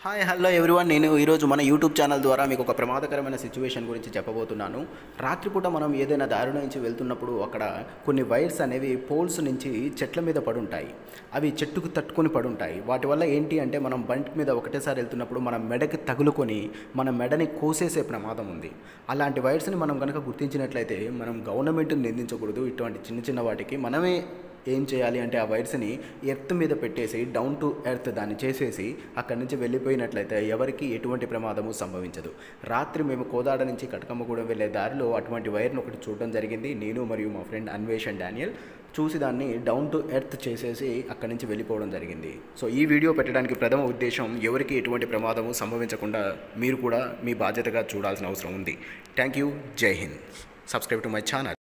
hi hello everyone నేను ఈరోజు మన యూట్యూబ్ ఛానల్ ద్వారా మీకు ఒక ప్రమాదకరమైన సిచ్యువేషన్ గురించి చెప్పబోతున్నాను రాత్రిపూట మనం ఏదైనా దారి నుంచి వెళ్తున్నప్పుడు అక్కడ కొన్ని వైర్స్ అనేవి పోల్స్ నుంచి చెట్ల మీద పడుంటాయి అవి చెట్టుకు తట్టుకొని పడుంటాయి వాటి వల్ల ఏంటి అంటే మనం బండి మీద ఒకటేసారి వెళ్తున్నప్పుడు మన మెడకి తగులుకొని మన మెడని కోసేసే ప్రమాదం ఉంది అలాంటి వైర్స్ని మనం కనుక గుర్తించినట్లయితే మనం గవర్నమెంట్ని నిందించకూడదు ఇటువంటి చిన్న చిన్న వాటికి మనమే ఏం చేయాలి అంటే ఆ వైర్స్ని ఎర్త్ మీద పెట్టేసి డౌన్ టు ఎర్త్ దాన్ని చేసేసి అక్కడి నుంచి వెళ్ళిపోయినట్లయితే ఎవరికి ఎటువంటి ప్రమాదము సంభవించదు రాత్రి మేము కోదాడ నుంచి కటకమ్మగూడెం వెళ్ళే దారిలో అటువంటి వైర్ను ఒకటి చూడడం జరిగింది నేను మరియు మా ఫ్రెండ్ అన్వేష్ అండ్ డానియల్ చూసి దాన్ని డౌన్ టు ఎర్త్ చేసేసి అక్కడి నుంచి వెళ్ళిపోవడం జరిగింది సో ఈ వీడియో పెట్టడానికి ప్రథమ ఉద్దేశం ఎవరికి ఎటువంటి ప్రమాదము సంభవించకుండా మీరు కూడా మీ బాధ్యతగా చూడాల్సిన అవసరం ఉంది thank you Jai Hind subscribe to my channel